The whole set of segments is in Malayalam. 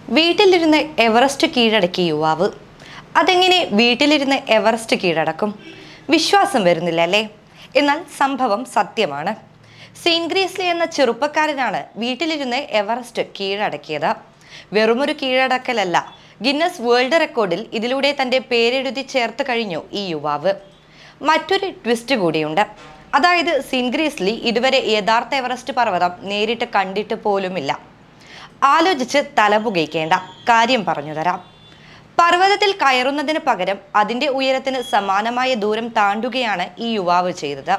വീട്ടിലിരുന്ന് എവറസ്റ്റ് കീഴടക്കിയ യുവാവ് അതെങ്ങനെ വീട്ടിലിരുന്ന് എവറസ്റ്റ് കീഴടക്കും വിശ്വാസം വരുന്നില്ല അല്ലേ എന്നാൽ സംഭവം സത്യമാണ് സെയിൻറ്റ് ഗ്രീസ്ലി എന്ന ചെറുപ്പക്കാരനാണ് വീട്ടിലിരുന്ന് എവറസ്റ്റ് കീഴടക്കിയത് വെറുമൊരു കീഴടക്കലല്ല ഗിന്നസ് വേൾഡ് റെക്കോർഡിൽ ഇതിലൂടെ തൻ്റെ പേരെഴുതി ചേർത്ത് കഴിഞ്ഞു ഈ യുവാവ് മറ്റൊരു ട്വിസ്റ്റ് കൂടിയുണ്ട് അതായത് സെയിൻറ്റ് ഗ്രീസ്ലി ഇതുവരെ യഥാർത്ഥ എവറസ്റ്റ് പർവ്വതം നേരിട്ട് കണ്ടിട്ട് പോലുമില്ല ആലോചിച്ച് തലപുകയ്ക്കേണ്ട കാര്യം പറഞ്ഞു തരാം പർവ്വതത്തിൽ കയറുന്നതിന് പകരം അതിൻ്റെ ഉയരത്തിന് സമാനമായ ദൂരം താണ്ടുകയാണ് ഈ യുവാവ് ചെയ്തത്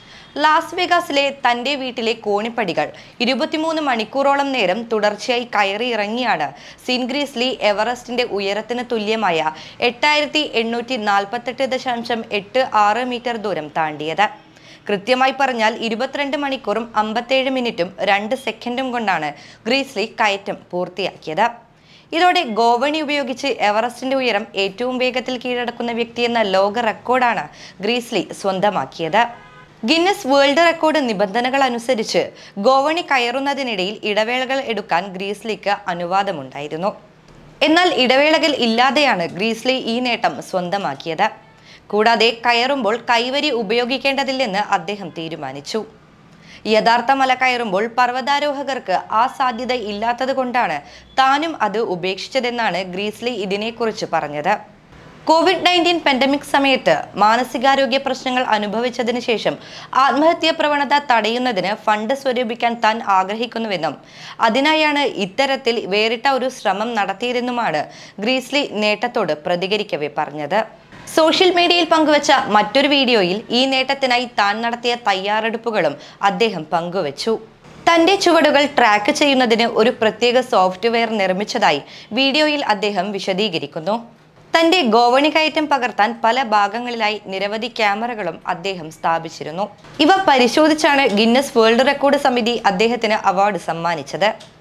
ലാസ് വെഗാസിലെ തൻ്റെ വീട്ടിലെ കോണിപ്പടികൾ ഇരുപത്തിമൂന്ന് മണിക്കൂറോളം നേരം തുടർച്ചയായി കയറി ഇറങ്ങിയാണ് സിൻഗ്രീസ്ലി എവറസ്റ്റിന്റെ ഉയരത്തിന് തുല്യമായ എട്ടായിരത്തി എണ്ണൂറ്റി നാൽപ്പത്തെട്ട് ദശാംശം എട്ട് ആറ് മീറ്റർ ദൂരം താണ്ടിയത് കൃത്യമായി പറഞ്ഞാൽ ഇരുപത്തിരണ്ട് മണിക്കൂറും അമ്പത്തേഴ് മിനിറ്റും രണ്ട് സെക്കൻഡും കൊണ്ടാണ് ഗ്രീസ്ലി കയറ്റം പൂർത്തിയാക്കിയത് ഇതോടെ ഗോവണി ഉപയോഗിച്ച് എവറസ്റ്റിന്റെ ഉയരം ഏറ്റവും വേഗത്തിൽ കീഴടക്കുന്ന വ്യക്തിയെന്ന ലോക റെക്കോർഡാണ് ഗ്രീസ്ലി സ്വന്തമാക്കിയത് ഗിന്നസ് വേൾഡ് റെക്കോർഡ് നിബന്ധനകൾ അനുസരിച്ച് ഗോവണി കയറുന്നതിനിടയിൽ ഇടവേളകൾ എടുക്കാൻ ഗ്രീസ്ലിക്ക് അനുവാദമുണ്ടായിരുന്നു എന്നാൽ ഇടവേളകൾ ഇല്ലാതെയാണ് ഗ്രീസ്ലി ഈ നേട്ടം സ്വന്തമാക്കിയത് കൂടാതെ കയറുമ്പോൾ കൈവരി ഉപയോഗിക്കേണ്ടതില്ലെന്ന് അദ്ദേഹം തീരുമാനിച്ചു യഥാർത്ഥ മല കയറുമ്പോൾ പർവ്വതാരോഹകർക്ക് ആ സാധ്യത ഇല്ലാത്തത് കൊണ്ടാണ് താനും അത് ഉപേക്ഷിച്ചതെന്നാണ് ഗ്രീസ്ലി ഇതിനെക്കുറിച്ച് പറഞ്ഞത് കോവിഡ് നയൻറ്റീൻ പെൻഡമിക് സമയത്ത് മാനസികാരോഗ്യ പ്രശ്നങ്ങൾ അനുഭവിച്ചതിന് ശേഷം ആത്മഹത്യാ പ്രവണത തടയുന്നതിന് ഫണ്ട് സ്വരൂപിക്കാൻ താൻ ആഗ്രഹിക്കുന്നുവെന്നും അതിനായാണ് ഇത്തരത്തിൽ വേറിട്ട ഒരു ശ്രമം നടത്തിയതെന്നുമാണ് ഗ്രീസ്ലി നേട്ടത്തോട് പ്രതികരിക്കവേ പറഞ്ഞത് സോഷ്യൽ മീഡിയയിൽ പങ്കുവച്ച മറ്റൊരു വീഡിയോയിൽ ഈ നേട്ടത്തിനായി താൻ നടത്തിയ തയ്യാറെടുപ്പുകളും അദ്ദേഹം പങ്കുവച്ചു തന്റെ ചുവടുകൾ ട്രാക്ക് ചെയ്യുന്നതിന് ഒരു പ്രത്യേക സോഫ്റ്റ്വെയർ നിർമ്മിച്ചതായി വീഡിയോയിൽ അദ്ദേഹം വിശദീകരിക്കുന്നു തന്റെ ഗോവണി കയറ്റം പകർത്താൻ പല ഭാഗങ്ങളിലായി നിരവധി ക്യാമറകളും അദ്ദേഹം സ്ഥാപിച്ചിരുന്നു ഇവ പരിശോധിച്ചാണ് ഗിന്നസ് വേൾഡ് റെക്കോർഡ് സമിതി അദ്ദേഹത്തിന് അവാർഡ് സമ്മാനിച്ചത്